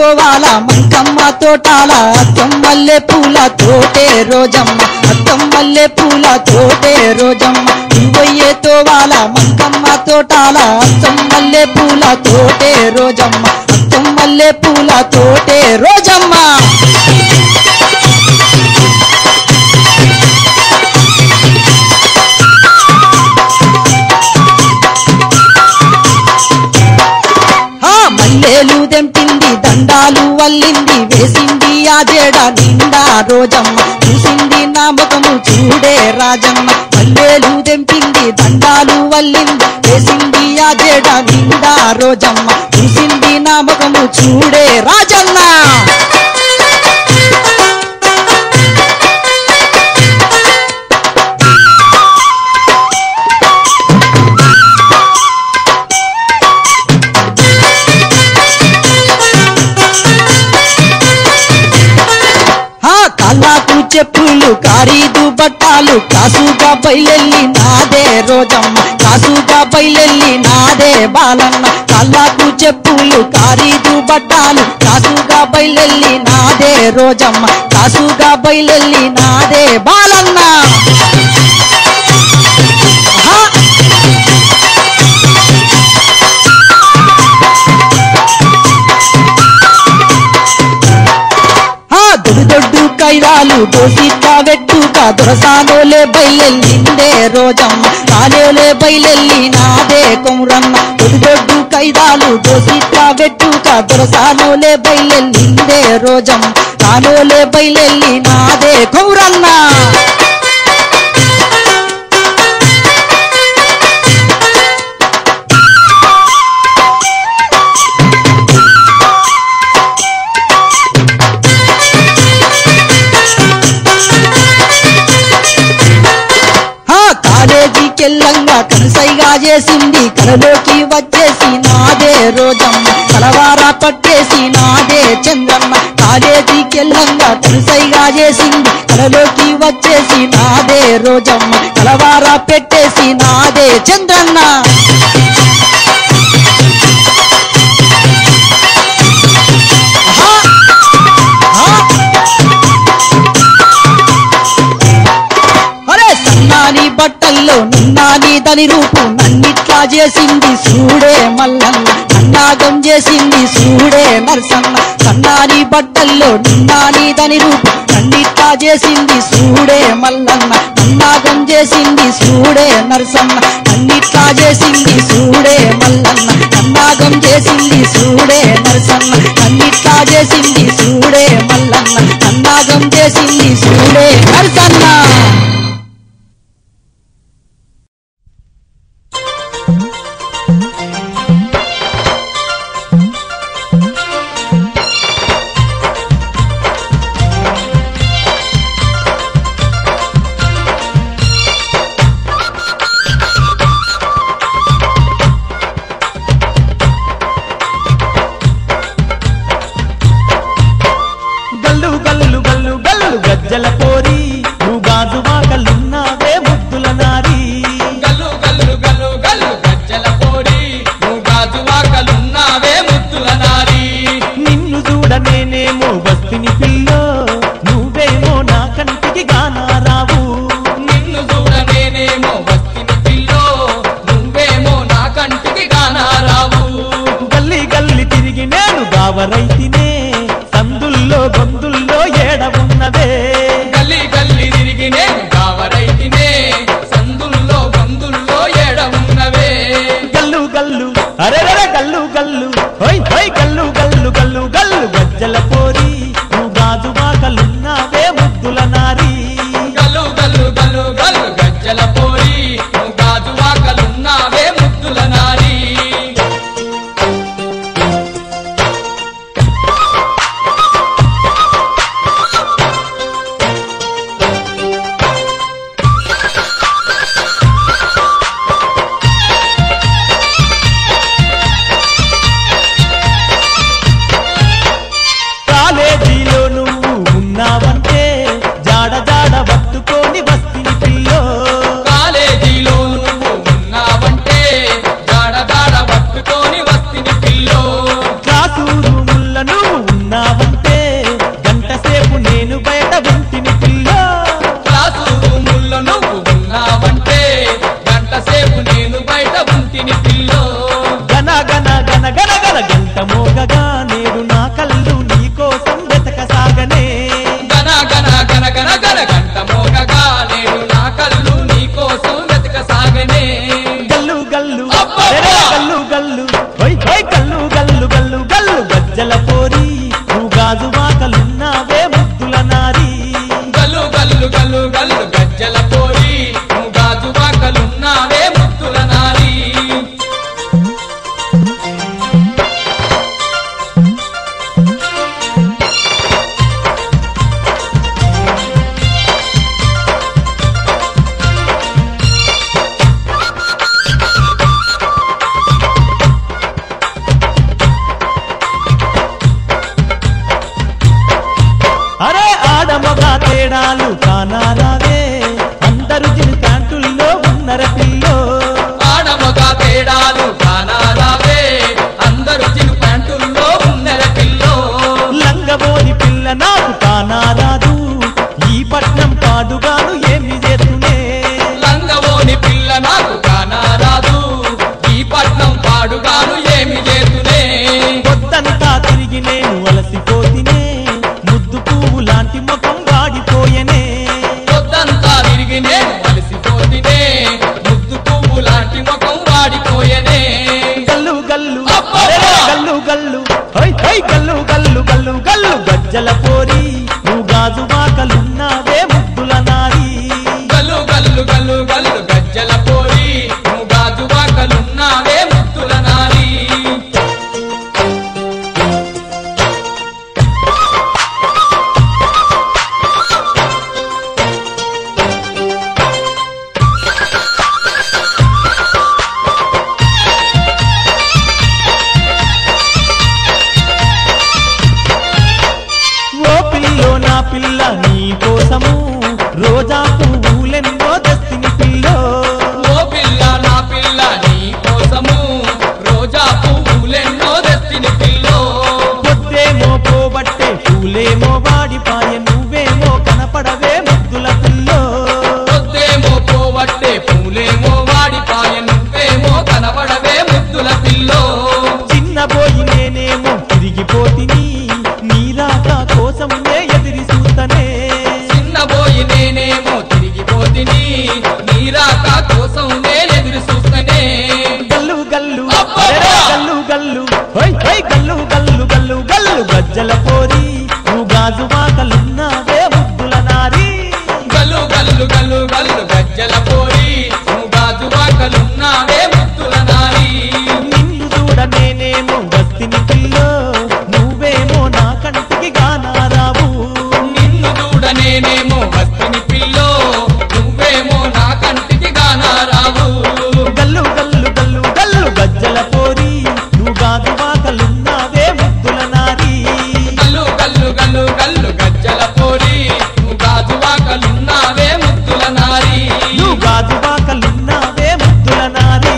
తోవాల మంకమ్మ తోటాల అద్దం మల్లె పూల తోటే రోజమ్మ అద్దం మల్లె పూల తోటే రోజమ్మ నువ్వయ్యే తోవాల మంకమ్మ తోటాల అద్దం మల్లె పూల తోటే రోజమ్మ అద్దం మల్లె పూల తోటే రోజమ్మ ఆ మల్లెలు దెంపింది దండాలు వల్లింది వేసింది ఆ జేడ నిండా రోజమ్మ చూసింది నా ముఖము చూడే రాజమ్మ మల్లెలు దెంపింది దండాలు వల్లింది వేసింది ఆ జేడ నిండా రోజమ్మ చూసింది నా ముఖము చూడే రాజన్న ఆ కళ్ళకు చెప్పులు ఖరీదు బట్టాలు కాసుగా బయలెల్లి నాదే రోజమ్మ కాసుగా బయలెల్లి నాదే బాలన్న కళ్ళకు చెప్పులు ఖరీదు బట్టాలు కాసుగా బయలెల్లి నాదే రోజమ్మ కాసుగా బయలెల్లి నాదే బాలన్న ఆహా! ఆ దొడ్డు దొడ్డు కైరాలు దోసిట్లా వెట్టుగా దొరసానోలే బయలెల్లిందే రోజమ్మ కాలేలే బయలెల్లి నాదే కొమురన్న దొడ్డు దొడ్డు కైరాలు దోసిట్లా వెట్టుగా దొరసానోలే బయలెల్లిందే రోజమ్మ కానోలే బయలెల్లి నాదే కొమురన్న ఆ కాలేజీకెళ్ళంగా కనసైగా చేసింది కలలోకి వచ్చేసి నాదే రోజమ్మ కలవారా పట్టేసి నాదే చంద్రమ్మ కాలేజీకెళ్ళంగా కనసైగా చేసింది కలలోకి వచ్చేసి నాదే రోజమ్మ కలవారా పెట్టేసి నాదే చంద్రన్న ఆహా! ఆ! అరే సన్నాని బట్టల్లో నున్నాని దని రూపు నన్నిట్లా చేసింది సూడే మల్లన్న నన్నాగం చేసింది సూడే నరసన్న సన్నాని బట్టల్లో నున్నాని దని రూపు నన్నిట్లా చేసింది సూడే మల్లన్న నన్నాగం చేసింది సూడే నరసన్న నన్నిట్లా చేసింది సూడే మల్లన్న నన్నాగం చేసింది సూడే నరసన్న నన్నిట్లా చేసింది సూడే మల్లన్న నన్నాగం చేసింది సూడే నరసన్న గల్లు గల్లు గల్లు గల్లు గజ్జల పోరి నువ్వు గాజు వాకలున్నావే ముద్దుల నారి గల్లు గల్లు గల్లు గల్లు గజ్జల పోడి నువ్వు గాజు వాకలున్నావే ముద్దుల నారి నిన్ను చూడ నేనేమో వస్తిని పిల్లో నువ్వేమో నా కంటికి గానా రావు నిన్ను చూడ నేనేమో వస్తిని పిల్లో నువ్వేమో నా కంటికి గానారావు గల్లి గల్లి తిరిగి నేను గావరైతినే సందుల్లో గొంతుల్లో ఏడ ఉన్నదే గల్లి గల్లి తిరిగి నేను కావరైతినే సందుల్లో గందుల్లో ఏడ ఉన్నవే గల్లు గల్లు అరే గల్లు గల్లు హోయ్ హోయ్ గల్లు గల్లు గల్లు గల్లు గజ్జల పోరి నువ్వు గాజు వాకలున్నావే ముద్దుల నారి గల్లు గల్లు గల్లు గల్లు గజ్జల పోడి నువ్వు గాజు వాకలున్నావే ముద్దుల నారి కాలేజీలో నువ్వు ఉన్నావంటే జాడ జాడ పట్టుకొని వస్తిని పిల్లో కాలేజీలో నువ్వు ఉన్నావంటే జాడ జాడ పట్టుకొని వస్తిని పిల్లో క్లాసు రూముల్ల నువ్వు హోయ్ హోయ్ గల్లు గల్లు గల్లు గల్లు గజ్జల పోరి నువ్వు గాజు వాకలున్నావే ముద్దుల నారి గల్లు గల్లు గల్లు గల్లు గజ్జల పోరి నువ్వు గాజు వాకలున్నావే ముత్తుల నారి అరే ఆడమగ తేడాలు కానారావే అందరు జిన్ ప్యాంటుల్లో ఉన్నర పిల్లో ఆడమగ తేడాలు కానారావే అందరూ చిరు ప్యాంటుల్లో ఉన్నర పిల్లో లంగబోని పిల్ల నాకు కానారాదు ఈ పట్నం పాడుగాను ఏమి చేస్తునే లంగవోని పిల్ల నాకు కానారాదు ఈ పట్నం పాడుగాను ఏమి చేతునే పొద్దంతా తిరిగి నేను అలసిపోతినే ముద్దు పువ్వు లాంటి ముఖం వాడిపోయనే పొద్దంతా తిరిగి నేను అలసిపోతినే ముద్దు పువ్వు లాంటి ముఖం వాడిపోయనే గల్లు గల్లు అబ్బబ్బా! అరెరే గల్లు గల్లు హై హై గల్లు గల్లు గల్లు గల్లు గజ్జల పోరి నువ్వు గాజు వాకలున్నావే ముద్దుల నారి గల్లు గల్లు గల్లు గల్లు గజ్జల పోరి నువ్వు గాజు వాకలున్నావే ముత్తుల నారి ఓ పిల్లో నా పిల్ల నీ కోసము రోజా పువ్వులెన్నో దస్తిని పిల్లో ఓ పిల్ల నా పిల్ల నీ కోసము రోజా పువ్వులెన్నో తెస్తిని పిల్లో పొద్దేమో పోబట్టే పూలేమో వాడిపాయ నువ్వేమో కనపడవే ముద్దుల పిల్లో పొద్దేమో పోవట్టే పూలేమో వాడిపాయ నువ్వేమో కనబడవే ముద్దుల పిల్లో చిన్నబోయి నేనేమో తిరిగిపోతిని నీరాక కోసమే ఎదిరి చూస్తనే చిన్నబోయి నేనేమో తిరిగిపోతిని నీరాక కోసం నేనెదురు చూస్తనే గల్లు గల్లు అబ్బబ్బా! అరెరే గల్లు గల్లు హై హై గల్లు గల్లు గల్లు గల్లు గజ్జల పోరి నువ్వు గాజు వాకలున్నావే ముద్దుల నారి గల్లు గల్లు గల్లు గల్లు గజ్జల పోరి నువ్వు గాజు వాకలున్నావే ముద్దుల నారి నిన్ను చూడ నేనేమో వస్తిని పిల్లో నువ్వేమో నా కంటికి గానారావు నిన్ను చూడ నేనేమో వస్తిని పిల్లో నువ్వేమో నా కంటికి గానారావు గల్లు గల్లు గల్లు గల్లు గజ్జల పోరి నువ్వు గాజు వాకలున్నావే ముద్దుల నారి గల్లు గల్లు గల్లు గల్లు గజ్జల పోరి నువ్వు గాజు వాకలున్నావే ముద్దుల నారి నువ్వు గాజు వాకలున్నావే ముద్దుల నారి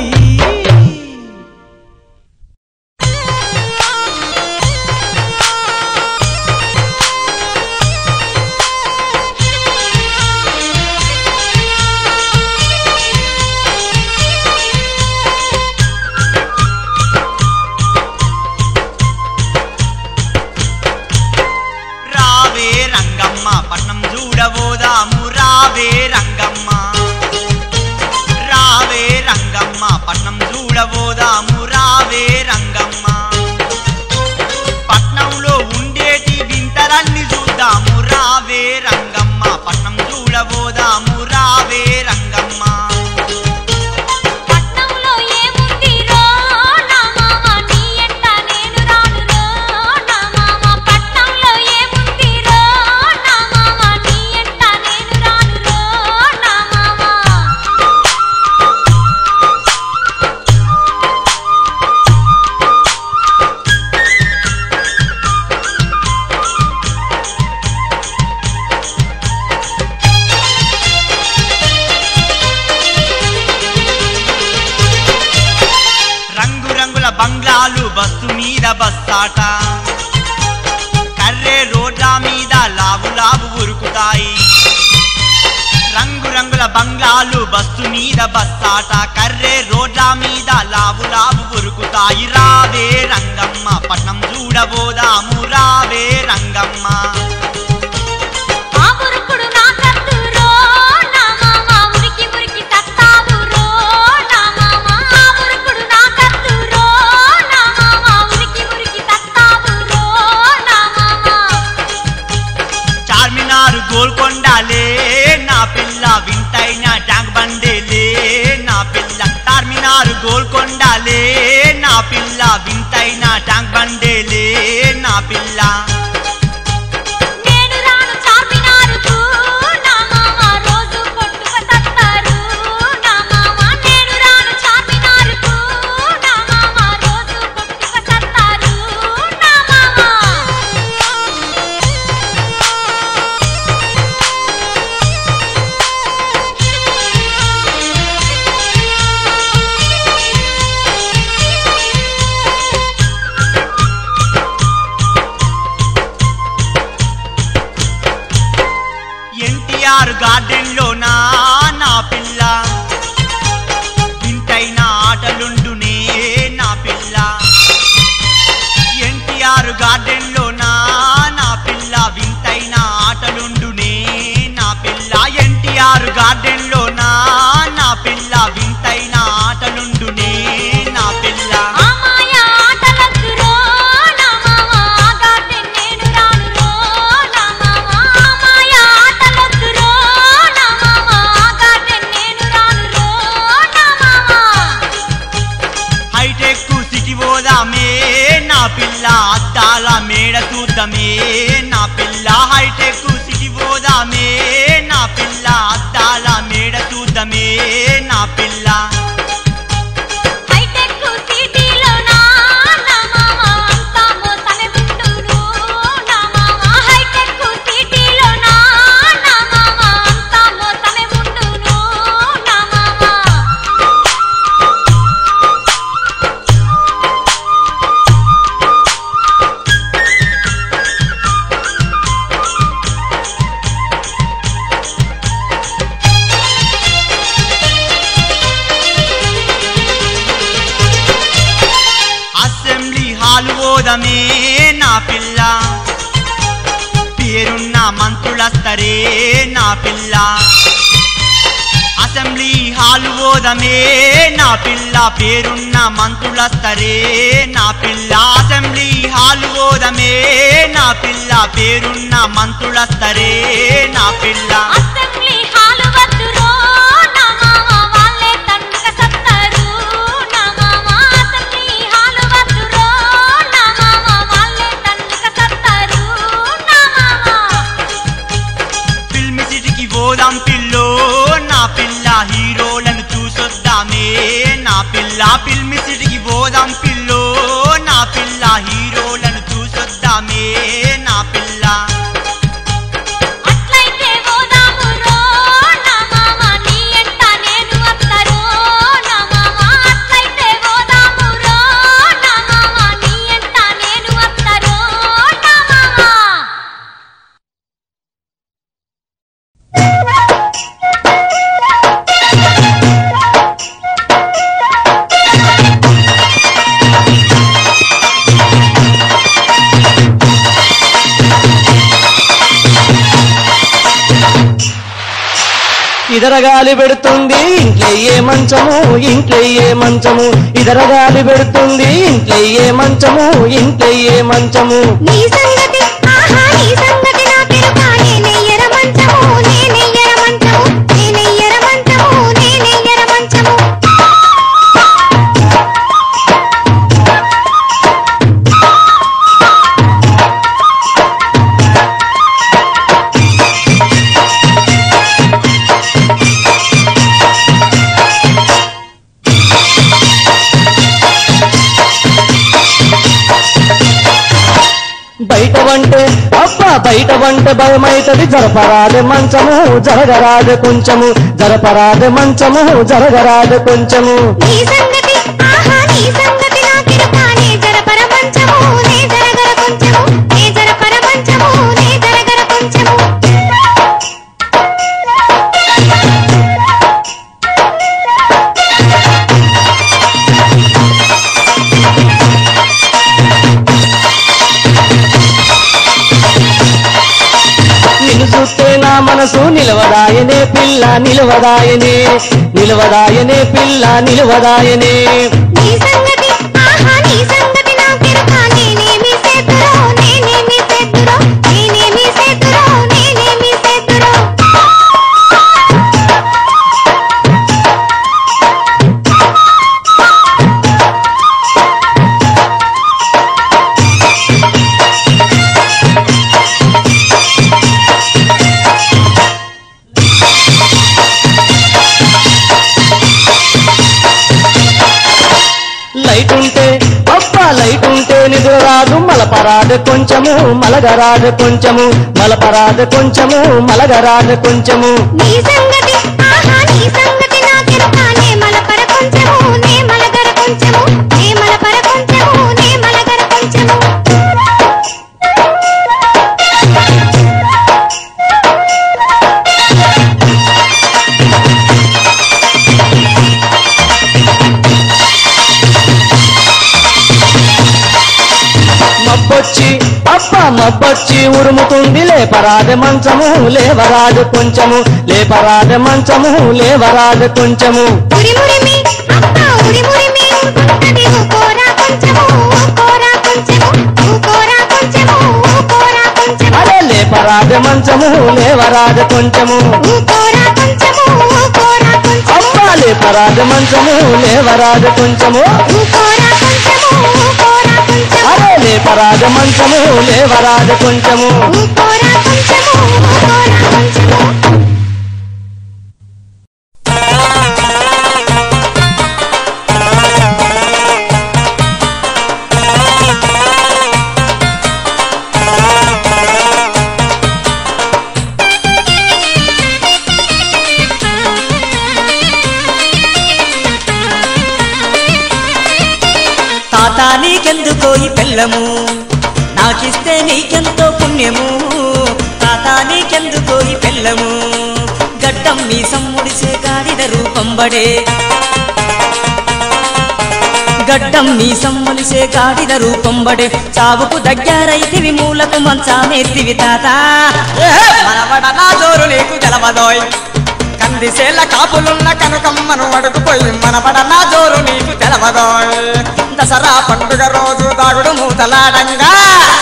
రావే రంగమ్మ పట్నం చూడబోదాము రావే రంగమ్మ రావే రంగమ్మ పట్నం చూడబోదాము రావే రంగమ్మ పట్నంలో ఉండేటి వింతలన్నీ చూద్దాము రావే రంగమ్మ పట్నం చూడబోదాము రావే రంగమ్మ పట్నంలో ఏముంది రో నా మామ నీ ఎంట నేను రాను రో నా మామ పట్నంలో ఏముంది రో నా మామ నీ ఎంట నేను రాను రో నా మామ రంగురంగుల బంగ్లాలు బస్సు మీద బస్సాట కర్రే రోడ్ల మీద లావు లావు ఉరుకుతాయి రంగురంగుల బంగ్లాలు బస్సు మీద బస్సాట కర్రే రోడ్ల మీద లావు లావు ఉరుకుతాయి రావే రంగమ్మ పట్నం చూడబోదాము రావే రంగమ్మ ఆ మురుకుడు నా కత్తు రో నా మామ ఉరికి ఉరికి తత్తావు రో నా మామ ఆ మురుకుడు నా కత్తు రో నా ఎన్టీఆర్ గార్డెన్ లో నా నా పిల్ల వింతైన ఆటలుండునే నా పిల్ల ఎన్టీఆర్ గార్డెన్ లో నా నా పిల్ల వింతైన ఆటలుండునే నా పిల్ల ఆ మాయ ఆటలొద్దురో నా మామ ఆ గార్డెన్ నేను రానురో నా మామ ఆ మాయ ఆటలొద్దురో నా మామ ఆ గార్డెన్ నేను రానురో నా మామ హైటెక్ సిటీ పోదామే నా పిల్ల అద్దాల మేడ చూద్దామే నా పిల్ల హైటెక్ సిటీ పోదామే నా పిల్ల అద్దాల మేడ చూద్దామే నా పిల్ల హైటెక్ సిటీలో నా నా మామ అంతా మోసనే ఉండును నా మామ హైటెక్ సిటీలో నా నా మామ అంతా మోసనే ఉండును నా మామ అసెంబ్లీ హాలు పోదమే నా పిల్ల పేరున్న మంత్రులస్తరే నా పిల్ల అసెంబ్లీ హాలు పోదమే నా పిల్ల పేరున్న మంత్రులస్తరే నా పిల్ల అసెంబ్లీ హాలు పోదమే నా పిల్ల పేరున్న మంత్రులస్తరే నా పిల్ల అసెంబ్లీ హాలు వద్దురో నా మామ వాళ్ళే తండ్రిక సత్తరు నా మామ అసెంబ్లీ హాలు వద్దురో నా మామ వాళ్ళే తండ్రిక సత్తరు నా మామ ఫిల్మ్ సిటీకి పోదాం పిల్లో నా పిల్ల హీరోలను చూసొద్దామే నా పిల్ల ఫిల్మ్ సిటీకి పోదాం పిల్లో నా పిల్ల హీరోలను చూసొద్దామే నా పిల్ల అట్లయితే పోదామురో నా మామ నీ ఎంట నేను వత్తరో నా మామ అట్లయితే పోదామురో నా మామ నీ ఎంట నేను వత్తరో నా మామ ఇదర గాలి పెడుతుంది ఇంట్లో ఏ మంచము ఇంట్లో ఏ మంచము ఇదర గాలి పెడుతుంది ఇంట్లో ఏ మంచము ఇంట్లో ఏ మంచము నీ సంగతి ఆహా నీ సంగతి నాకెరుక నేనెయ్యర మంచము నేనెయ్యర మంచము నేనెయ్యర మంచము నేనెయ్యర మంచము బయట వంటే అబ్బా బయట వంటే భయమైతది జరపరాదే మంచము జరగరాదే కొంచెము జరపరాదే మంచము జరగరాదే కొంచెము నీ సంగతి ఆహా నీ సంగతి నాకెరుక నే జరపర మంచము నే జరగర కొంచెము నే జరపర మంచము నే జరగర కొంచెము నిన్ను చూస్తే నా మనసు నిలవదాయనే పిల్ల నిలవదాయనే నిలవదాయనే పిల్ల నిలవదాయనే నీ సంగతి ఆహా నీ సంగతి నాకెరుక నేనేమి సేతురో నేనేమి సేతురో నేనేమి సేతురో నేనేమి సేతురో లైట్ ఉంటే అబ్బా లైట్ ఉంటే నిద్ర రాదు మలపరాదు కొంచెము మలగరాదు కొంచెము మలపరాదు కొంచెము మలగరాదు కొంచెము నీ సంగతి ఆహా నీ సంగతి నాకెరుక నే మలపర కొంచెము నే మలగర కొంచెము నే మలపర కొంచెము నే మలగర కొంచెము మబ్బొచ్చి అప్ప మబ్బొచ్చి ఉరుముతుంది లేపరాదు మంచము లేవరాదు కొంచెము లేపరాదు మంచము లేవరాదు కొంచెము ఉరిమురిమి అమ్మ ఉరిమురిమి ఉరుకుతున్నది ఊకోరా కొంచెము ఊకోరా కొంచెము ఊకోరా కొంచెము ఊకోరా కొంచెము అరే లేపరాదు మంచము లేవరాదు కొంచెము ఊకోరా కొంచెము ఊకోరా కొంచెము అప్ప లేపరాదు మంచము లేవరాదు కొంచెము ఊకోరా కొంచెము ఊకోరా కొంచెము అరే లేపరాదు మంచము లేవరాదు కొంచెము ఊకోరా కొంచెము ఊకోరా కొంచెము తాత నీకెందుకో ఈ పెళ్ళము నాకిస్తే నీకెంతో పుణ్యము తాత నీకెందుకో ఈ పెళ్ళము గడ్డం మీ సమ్ముడిసే గాడిద రూపం బడే గడ్డం మీ సమ్ములిసే గాడిద రూపం బడే చావుకు దగ్గరైతివి మూలకు మంచామెత్తివి తాత మనవడ నా జోరు నీకు తెలవదోయ్ కందిసేల కాపులున్న కనుకమ్మను అడుగుపోయి మనవడ నా జోరు నీకు తెలవదోయ్ దసరా పండుగ రోజు దాగుడు మూతలాడంగా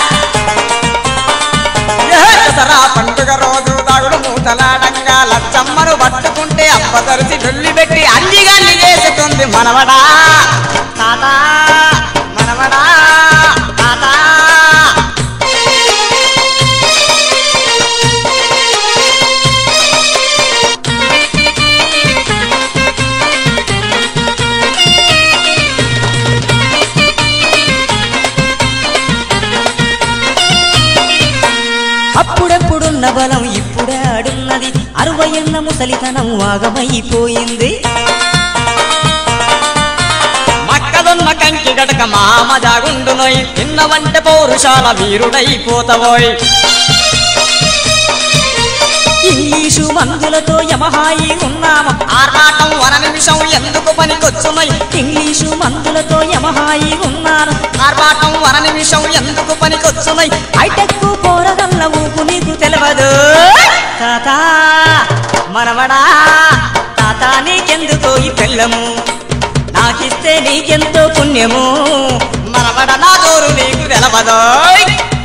ఏ దసరా పండుగ రోజు దాగుడు మూతలాడంగా లచ్చమ్మను పట్టుకుంటే అప్ప తరిచి డొల్లి పెట్టి అంజిగాన్ని చేసుకుంది మనవడా తాత మనవడా తాత అప్పుడెప్పుడున్న బలం ఇప్పుడే ఆడున్నది అరవై ఎన్న ముసలితనం ఆగమైపోయింది మక్కదొన్న కంకి గడక మామ జాగుండునోయ్ తిన్నవంటే పౌరుషాల వీరుడైపోతవోయ్ ఇంగ్లీషు మందులతో యమహాయి ఉన్నాము ఆర్భాటం వన నిమిషం ఎందుకు పనికొచ్చునోయ్ ఇంగ్లీషు మందులతో యమహాయి ఉన్నాను ఆర్భాటం వన నిమిషం ఎందుకు పనికొచ్చునోయ్ హైటెక్ పోరగల్ల ఊపు నీకు తెలియదు తాత మనవడా తాత నీకెందుకో ఈ పెళ్ళము నాకిస్తే నీకెంతో పుణ్యము మనవడ నా జోరు నీకు తెలవదోయ్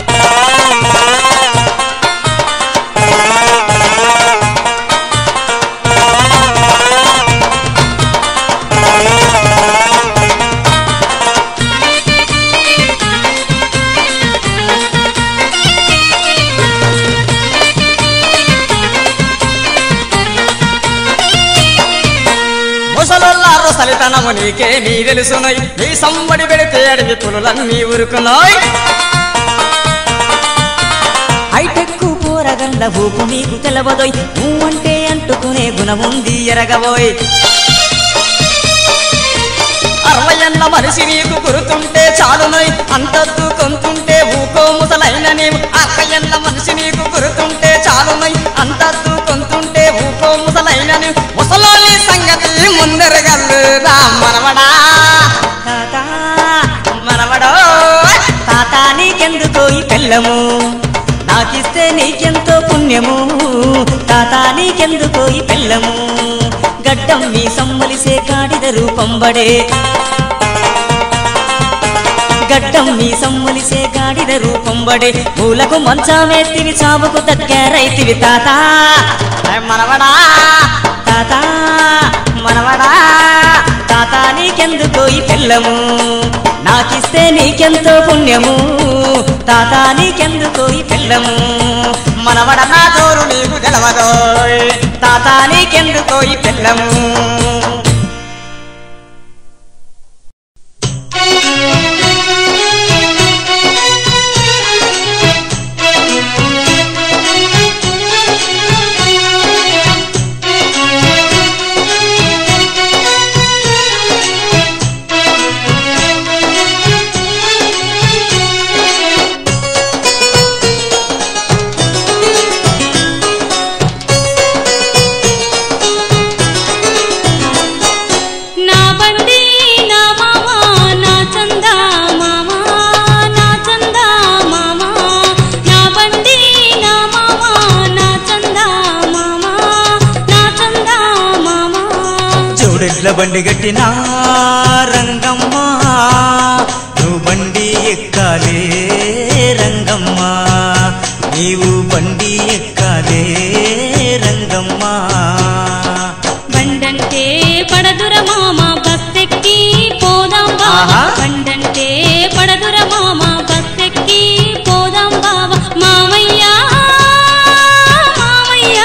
ముసలోళ్ళ సలితనము నీకే నీ తెలుసునోయ్ నీ సంబడి పెడితే అడిగి పులులన్నీ ఉరుకునోయ్ హైటెక్ పోరగల్ల ఊపు నీకు తెలవదోయ్ నువ్వంటే అంటుకునే గుణముంది ఎరగబోయ్ అరవై అన్న మనిషి నీకు గురుతుంటే చాలునోయ్ అంతద్దు కొంతుంటే ఊకో ముసలైన నీవు అరవై అన్న మనిషి నీకు గురుతుంటే చాలునోయ్ అంతద్దు కొంతుంటే ఊకో ముసలైన నీవు ముసలోని సంగతి ముందరగల్లు రా మనవడా తాత మనవడో తాత నీకెందుకో ఈ పెళ్ళము నాకిస్తే నీకెంతో పుణ్యము తాత నీకెందుకో ఈ పెళ్ళము గడ్డం మీ సమ్మలిసే కాడిద రూపం బడే గడ్డం మీ సమ్ములిసే గాడిద రూపం బడే పూలకు మంచామెత్తివి చావుకు దగ్గరైతివి తాత ఏ మనవడా తాత మనవడా తాత నీకెందుకో ఈ పెళ్ళము నాకిస్తే నీకెంతో పుణ్యము తాత నీకెందుకో ఈ పెళ్ళము మనవడ నా జోరు నీకు తెలవదోయ్ తాత నీకెందుకో ఈ పిల్లము చూడెట్ల బండి గట్టినా రంగమ్మ నువ్వు బండి ఎక్కాలే రంగమ్మ నీవు బండి ఎక్కాలే రంగమ్మ బండంటే పడదుర మామ బస్సెక్కి పోదాం బావ ఆహా. బండంటే పడదుర మామ బస్సెక్కి పోదాం బావ మామయ్య మామయ్య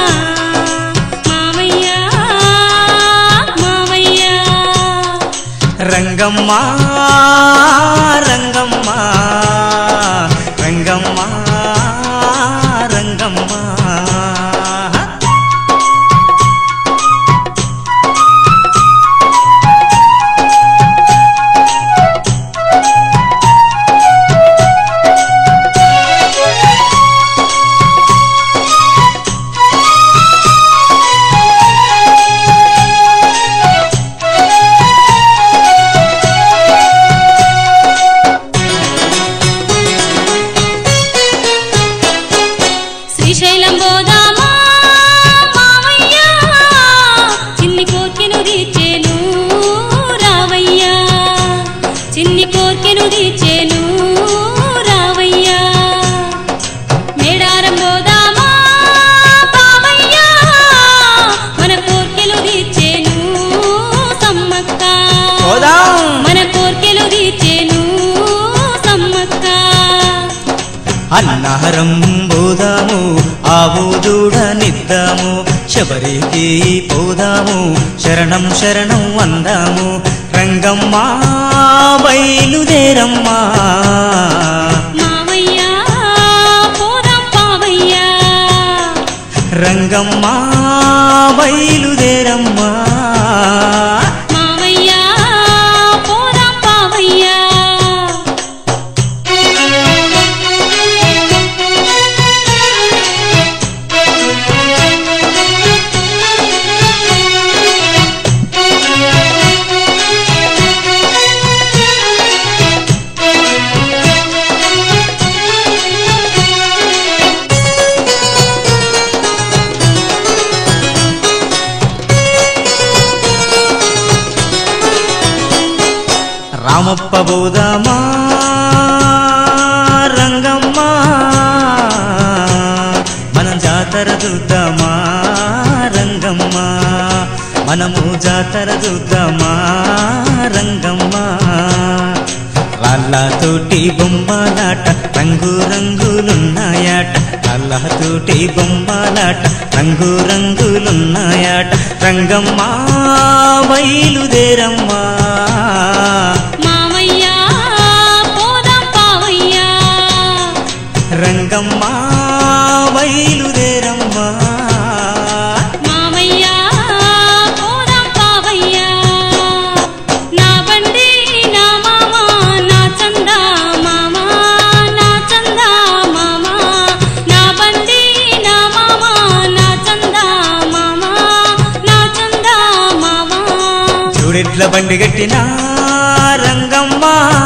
మామయ్య మామయ్య రంగమ్మ రంగమ్మ రంగమ్మ రంగమ్మ శ్రీశైలం పోదామా మామయ్య చిన్ని కోర్కెను తీర్చేను రావయ్యా చిన్ని కోర్కెను తీర్చేను రావయ్యా మేడారం పోదామా బావయ్య మన కోర్కెలు తీర్చేను సమ్మక్క పోదాం మన కోర్కెలు తీర్చేను సమ్మక్క అన్నహరం పోదాము ఆవు దూడనిద్దాము శబరికి పోదాము శరణం శరణం అందాము రంగమ్మ బయలుదేరమ్మా మావయ్య పోదాం పావయ్య రంగమ్మ బయలుదేరమ్మా మావయ్య పోదాం పావయ్య రామప్ప బోదామా రంగమ్మ మనం జాతర చూద్దామా రంగమ్మ మనము జాతర చూద్దామా రంగమ్మ రాళ్ళతోటి బొమ్మలాట రంగు రంగులున్నాయాట రాళ్ళతోటి బొమ్మలాట రంగు రంగులున్నాయాట రంగమ్మ బయలుదేరమ్మా మావయ్య పోదాం పావయ్య రంగమ్మ బయలుదేరమ్మా మావయ్య పోదాం పావయ్య నా బండి నా మామ నా చందా మామ నా చందా మామ నా బండి నా మామ నా చందా మామ నా చందా మామ చూడెట్ల బండి గట్టిన రంగమ్మ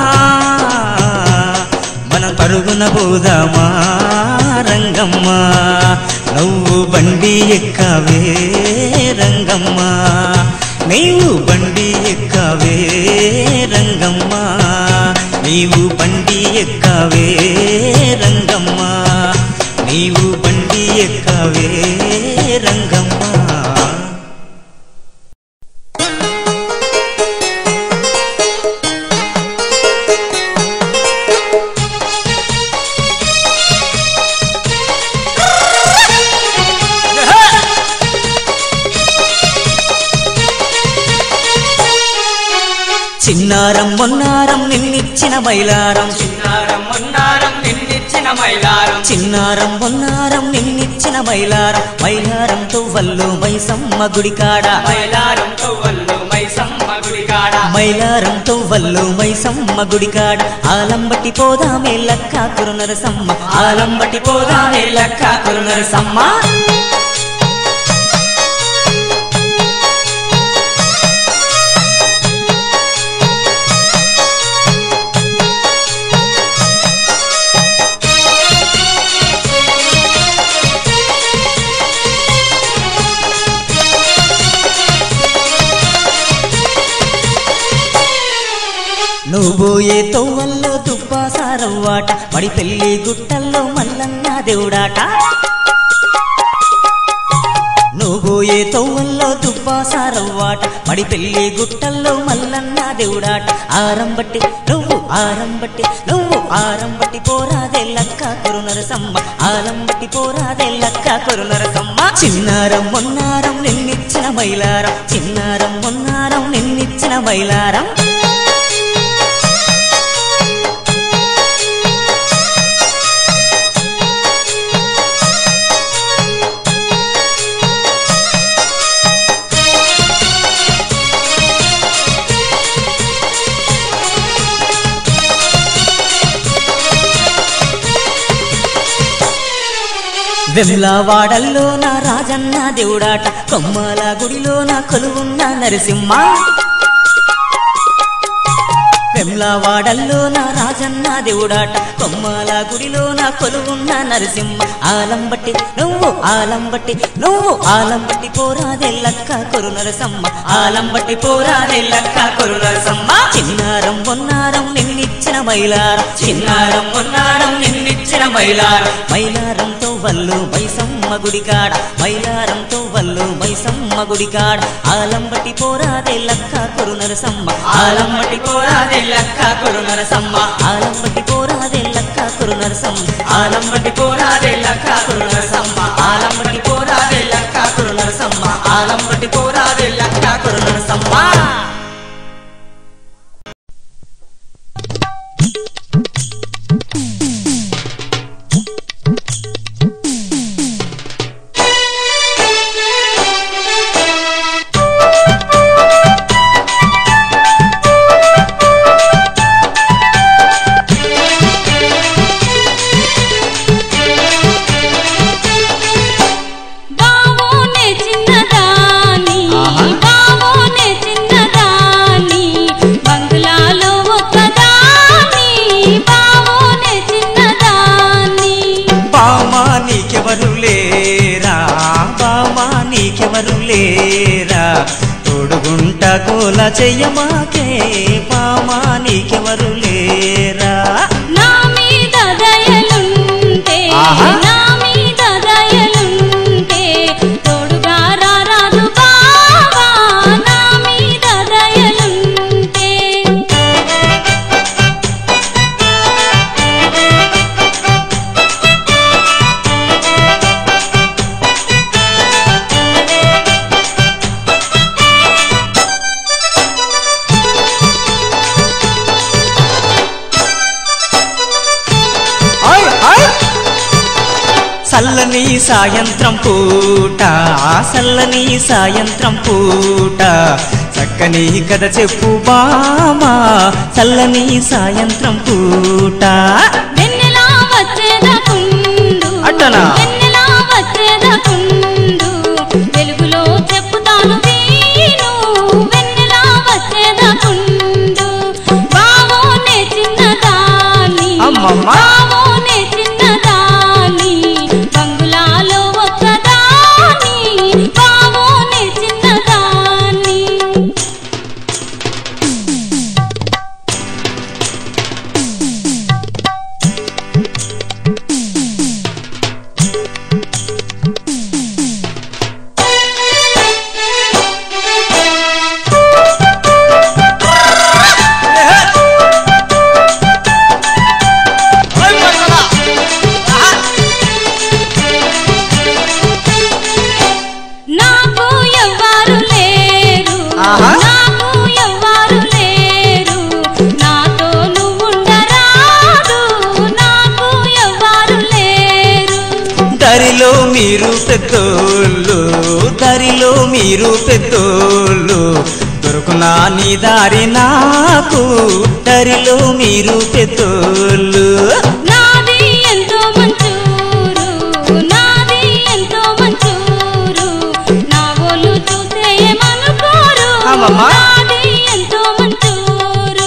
మనం పరుగున పోదామా రంగమ్మ నువ్వు బండి ఎక్కవే రంగమ్మ నీవు బండి ఎక్కవే రంగమ్మ నీవు బండి ఎక్కవే రంగమ్మ నీవు బండి ఎక్కవే రంగమ్మ చిన్నారం మొన్నారం నిన్నిచ్చిన మైలారం చిన్నారం మొన్నారం నిన్నిచ్చిన మైలారం చిన్నారం మొన్నారం నిన్నిచ్చిన మైలారం మైలారం తువ్వల్లు మైసమ్మ గుడికాడ మైలారం తొవ్వల్లు మైసమ్మ గుడికాడ మైలారం తువ్వల్లు మైసమ్మ గుడికాడ ఆలంబట్టి పోదామే లక్క కురునరసమ్మ ఆలంబట్టి పోదామే లక్క కురునరసమ్మ రవ్వాట మడి పెళ్లి గుట్టల్లో మల్లన్న దేవుడాట నువ్వు ఏ తొవ్వల్లో దుబ్బాసా రవ్వాట మడి పెళ్లి గుట్టల్లో మల్లన్న దేవుడాట ఆరంబట్టి నువ్వు ఆరంబట్టి నువ్వు ఆరంబట్టి పోరాదే లక్క కొరునరసమ్మ ఆలంబట్టి పోరాదే లక్క కొరునరసమ్మ చిన్నారం మొన్నారం నిన్నిచ్చిన మైలారం చిన్నారం మొన్నారం నిన్నిచ్చిన మైలారం వెమ్లవాడల్లో నా రాజన్న దేవుడాట కొమ్మల గుడిలో నా కొలువున్న నరసింహ వెమ్లవాడల్లో నా రాజన్న దేవుడాట కొమ్మల గుడిలో నా కొలువున్న నరసింహ ఆలంబట్టి నువ్వు ఆలంబట్టి నువ్వు ఆలంబట్టి పోరాదే లక్క కొరు నరసమ్మ ఆలంబట్టి పోరాదే లక్క కొరు నరసమ్మ చిన్నారం పొన్నారం నిన్నిచ్చిన మైలారం చిన్నారం పొన్నారం నిన్నిచ్చిన మైలారం మైలారంతో వల్లు మైసమ్మ గుడికాడ మైలారంతో వల్లు మైసమ్మ గుడికాడ ఆలంబట్టి పోరాదే లక్క కొరు నరసమ్మ ఆలంబట్టి పోరాదే లక్క కొరు నరసమ్మ ఆలంబట్టి పోరాదే లక్క కొరు నరసమ్మ ఆలంబట్టి పోరాదే లక్క కొరు నరసమ్మ ఆలంబట్టి పోరాదే లక్క కొరు నరసమ్మ ఆలంబట్టి పోరాదే లక్క కొరు నరసమ్మ బావోనే చిన్నదాని బావోనే చిన్నదాని బంగ్లాలో ఒక్కదాని బావోనే చిన్నదాని బామా నీకెవరు లేరా బామా నీకెవరు లేరా తోడుగుంట కోల చెయ్యమాకే బామా నీకెవరు లేరా నా మీద దయలుంటే ఆహా. నా మీద దయలుంటే తోడుగా రారాదు బావా నా మీద దయలుంటే చల్లని సాయంత్రం పూట చల్లని సాయంత్రం పూట చక్కని కథ చెప్పు బామా చల్లని సాయంత్రం పూట వెన్నెలా వచ్చేదకుండు అట్టనా? వెన్నెలా వచ్చేదకుండు వెలుగులో చెప్పుతాను వీను వెన్నెలా వచ్చేదకుండు బావోనే చిన్నదాని అమ్మమ్మ. బావోనే చిన్నదాని బంగుళాలో ఒక్కదాని బావోనే చిన్నదాని నాకు ఎవ్వరు లేరు ఆహా. నాకు ఎవ్వరు లేరు నాతో నువ్వుండరాదు నాకు ఎవ్వరు లేరు దరిలో మీరు పెద్దోళ్ళు దరిలో మీరు పెద్దోళ్ళు దొరుకునా నీ దారి నాకు దరిలో మీరు పెద్దోళ్ళు నాది ఎంతో మంచూరు నాది ఎంతో మంచూరు నా ఒళ్ళు చూస్తే ఏమనుకోరు అమ్మమ్మ. నాది ఎంతో మంచూరు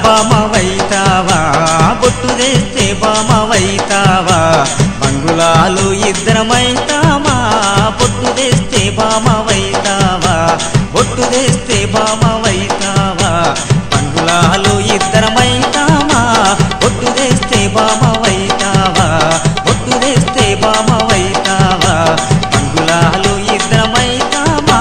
బామవైతావా బొట్టు తెస్తే బామవైతావా బంగులాలు ఇద్దరమైతామా బొట్టు తెస్తే బామవైతావా బొట్టు తెస్తే బామవైతావా బంగులాలు ఇద్దరమైతామా బొట్టు తెస్తే బామవైతావా బొట్టు తెస్తే బామవైతావా బంగులాలు ఇద్దరమైతామా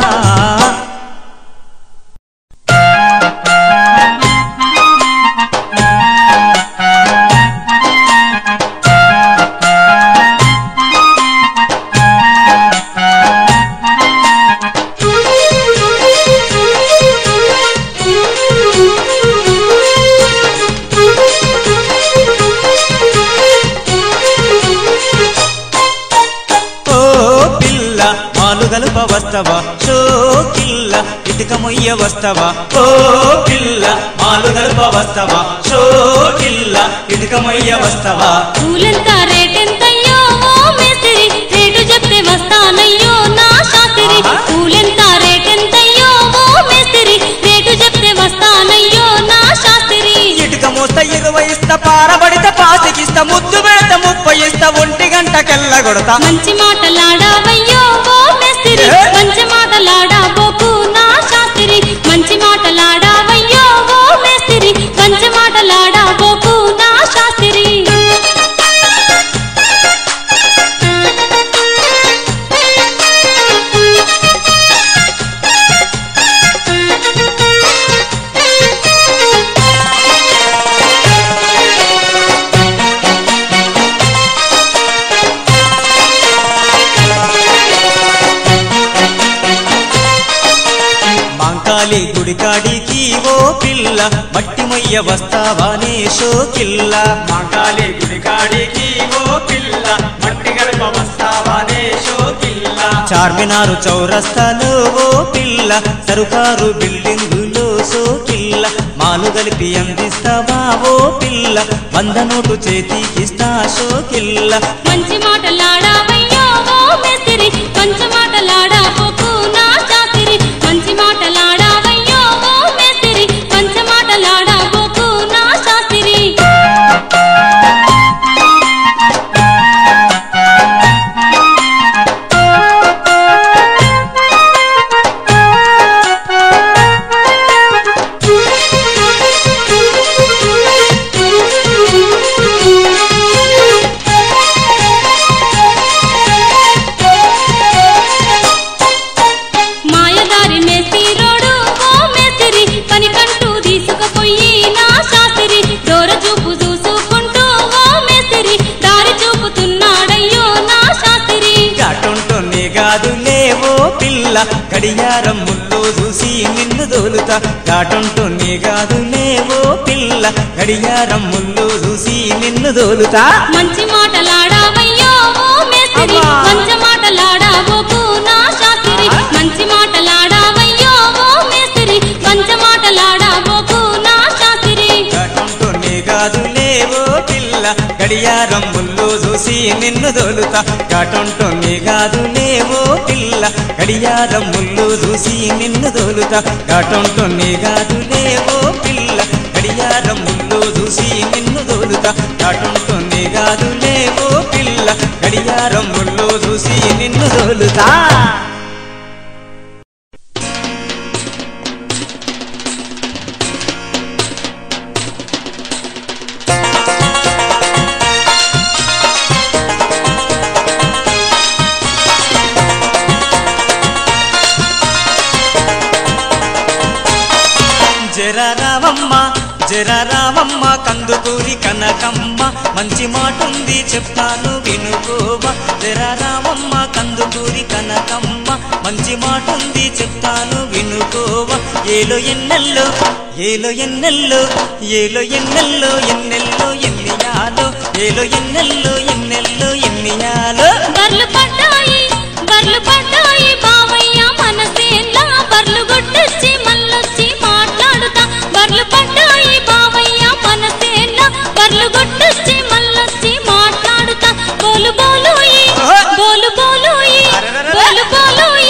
ఓ పిల్ల పాలు గలుప వస్తవా షో కిల్ల ఇటుక మొయ్య వస్తవా ఓ పిల్ల పాలు గలుప వస్తవా షో కిల్ల ఇటుక మొయ్య వస్తవా పూలెంత రేటెంతయ్యో ఓ మేస్త్రి రేటు చెప్తే వస్తానయ్యో నా శాస్త్రి పూలెంత రేటెంతయ్యో ఓ మేస్త్రి రేటు చెప్తే వస్తానయ్యో నా శాస్త్రి ఇటుక మూత ఇరవై ఇస్తా పారబడిత పాసికిస్తా ముద్దు పెడత ముప్పై ఇస్తా ఒంటి గంట కెల్ల కొడతా మంచి మాటలాడావయ్యో ఓ మేస్త్రి మంచి మాటలాడాబోకు నా శాస్త్రి మంచి మాటలాడావయ్యో ఓ మేస్త్రి మంచి మాటలాడాబోకు నా శాస్త్రి మాంకాళి గుడికాడికి ఓ పిల్ల మట్టి మొయ్య వస్తావానే షో కిల్ల మాంకాళి గుడికాడికి ఓ పిల్ల మట్టి గడప వస్తావానే షో కిల్ల చార్మినారు చౌరస్తాలో ఓ పిల్ల సరుకారు బిల్డింగులో సో కిల్ల మాలు కలిపి అందిస్తావా ఓ పిల్ల వంద నోటు చేతికిస్తా షో కిల్ల మంచి మాటలాడావయ్యో ఓ మేస్త్రి మంచి మాటలాడాబోకు నా శాస్త్రి మంచి మాటలాడావయ్యో ఓ మేస్త్రి మంచి మాటలాడాబోకు నా శాస్త్రి మాయదారి మేస్తిరోడు ఓ మేస్తిరి పని కంటూ తీసుకుపోయి నా శాస్త్రి దూర చూపు చూసుకుంటూ ఓ మేస్తిరి దారి చూపుతున్నాడయ్యో నా శాస్త్రి గాటుంటోనే కాదులే ఓ పిల్ల కడియారం ముళ్ళు చూసి నిన్ను దోలుతా గాటుంటోనే కాదులే ఓ పిల్ల కడియారం ముళ్ళు చూసి నిన్ను దోలుతా మంచి మాటలాడావయ్యో ఓ మేస్తిరి అమ్మా. మంచి మాటలాడాబోకు నా శాస్త్రి మంచి మాటలాడావయ్యో ఓ మేస్తిరి మంచి మాటలాడాబోకు నా శాస్త్రి గాటుంటోనే కాదులే ఓ పిల్ల గడియారం ముళ్ళు చూసి నిన్ను దోలుతా గాటుంటోనే కాదులే ఓ పిల్ల గడియారం ముళ్ళు చూసి నిన్ను దోలుతా గాటుంటోనే కాదులే ఓ పిల్ల గడియారం ముళ్ళు చూసి నిన్ను దోలుతా గాటుంటోనే కాదులే ఓ పిల్ల గడియారం ముళ్ళు చూసి నిన్ను దోలుతా జర రామమ్మ జర రామమ్మ కందుకూరి కనకమ్మ మంచి మాటుంది చెప్తాను వినుకోవా జర రామమ్మ కందుకూరి కనకమ్మ మంచి మాటుంది చెప్తాను వినుకోవా ఏలో ఎన్నెల్లో ఏలో ఎన్నెల్లో ఏలో ఎన్నెల్లో ఎన్నెల్లో ఎన్నియాలో ఏలో ఎన్నెల్లో ఎన్నెల్లో ఎన్నియాలో బర్లు పడ్డాయి బర్లు పడ్డాయి బావయ్య మనసేలా బర్లు గుట్టొచ్చి మళ్ళొచ్చి మాట్లాడుతా బర్లు పడ్డాయి బావయ్య మనసేలా బర్లు గుట్టొచ్చి మళ్ళొచ్చి మాట్లాడుతా బోలు బోలోయి బోలు బోలోయి బోలు బోలోయి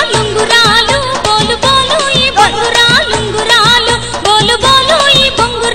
బొంగురాలుంగురాలు బోలు బోలోయి బొంగురాలుంగురాలు బోలు బోలోయి బొంగురాలుంగురాలు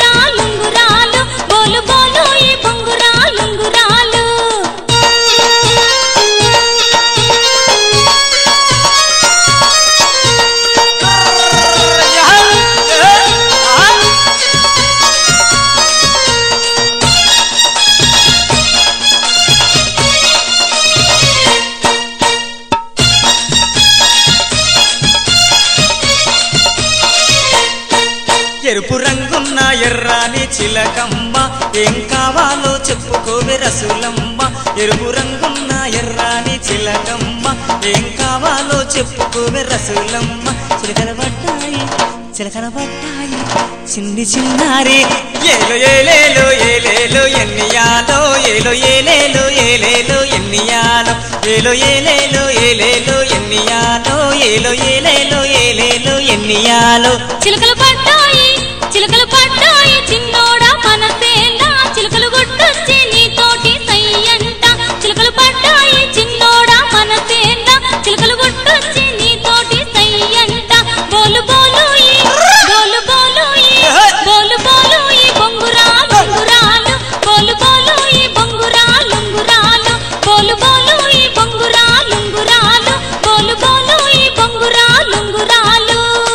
చిలకమ్మ ఏం కావాలో చెప్పుకోవే రసులమ్మ ఎరుపు రంగున్న ఎర్రాని చిలకమ్మ ఏం కావాలో చెప్పుకోవే రసులమ్మ చిలకల పడ్డాయి చిలకల పడ్డాయి చిన్ని చిన్నారి ఏలో ఏలేలో ఏలేలో ఎన్నియాలో ఏలో ఏలేలో ఏలేలో ఎన్నియాలో ఏలో ఏలేలో ఏలేలో ఎన్నియాలో ఏలో ఏలేలో ఏలేలో ఎన్నియాలో చిలకలు పడ్డాయి చిలకలు పడ్డాయి చిన్నోడా మనసేనా చిలకలు గుట్టొచ్చి నీతోటి సయ్యంట చిలకలు పడ్డాయి చిన్నోడా మనసేనా చిలకలు గుట్టొచ్చి నీతోటి సయ్యంట బోలు బోలు ఈ, బోలు బోలు ఈ, బోలు బోలు ఈ బొంగురాలు ఉంగురాలు బోలు బోలు ఈ బొంగురాలు ఉంగురాలు బోలు బోలు ఈ బొంగురాలు ఉంగురాలు బోలు బోలు ఈ బొంగురాలు ఉంగురాలు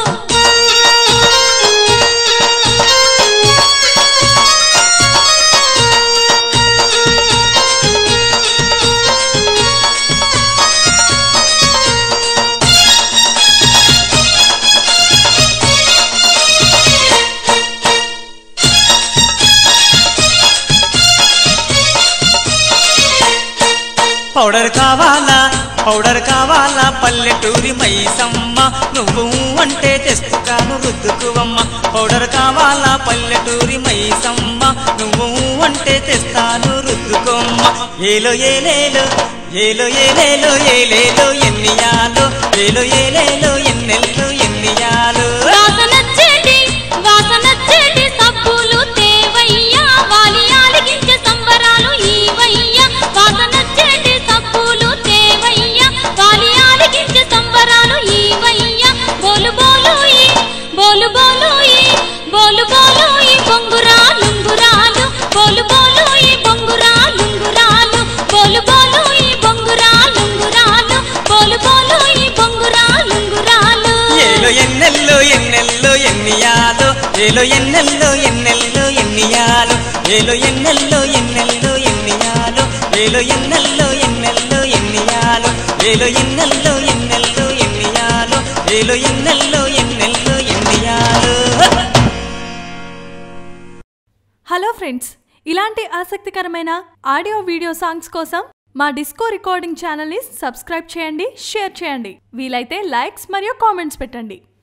పౌడర్ కావాలా పౌడర్ కావాలా పల్లెటూరి మైసమ్మ నువ్వు అంటే తెస్తుకాను రుద్దుకువమ్మ పౌడర్ కావాలా పల్లెటూరి మైసమ్మ నువ్వు అంటే తెస్తాను రుద్దుకోమ్మ ఏలో ఏలేలో ఏలో ఏలేలో ఏలేలో ఎన్నియాలో ఏలో ఏలేలో ఎన్నెల్లో ఎన్నియాలో వాసనచ్చేటి వాసనచ్చేటి సబ్బులు తేవయ్యా వాలి ఆలిగించే సంబరాలు ఈవయ్యా వాసనచ్చేటి సబ్బులు తేవయ్యా వాలి ఆలిగించే సంబరాలు ఈవయ్యా బోలు బోలు ఈ బోలు బోలు ఈ బోలు బోలు ఈ బొంగురాలుంగురాలు బోలు బోలు ఈ బొంగురాలుంగురాలు బోలు బోలు ఈ బొంగురాలుంగురాలు బోలు బోలు ఈ బొంగురాలుంగురాలు ఏలో ఎన్నెల్లో ఎన్నెల్లో ఎన్నియాలో ఏలో ఎన్నెల్లో ఎన్నెల్లో ఎన్నియాలో ఏలో ఎన్నెల్లో ఎన్నెల్లో ఎన్నియాలో ఏలో ఎన్నెల్లో ఎన్నెల్లో ఎన్నియాలో ఏలో ఎన్నెల్లో ఎన్నెల్లో ఎన్నియాలో ఏలో ఎన్నెల్లో ఎన్నెల్లో ఎన్నియాలో హలో ఫ్రెండ్స్ ఇలాంటి ఆసక్తికరమైన ఆడియో వీడియో సాంగ్స్ కోసం మా డిస్కో రికార్డింగ్ ఛానల్ని సబ్స్క్రైబ్ చేయండి షేర్ చేయండి వీలైతే లైక్స్ మరియు కామెంట్స్ పెట్టండి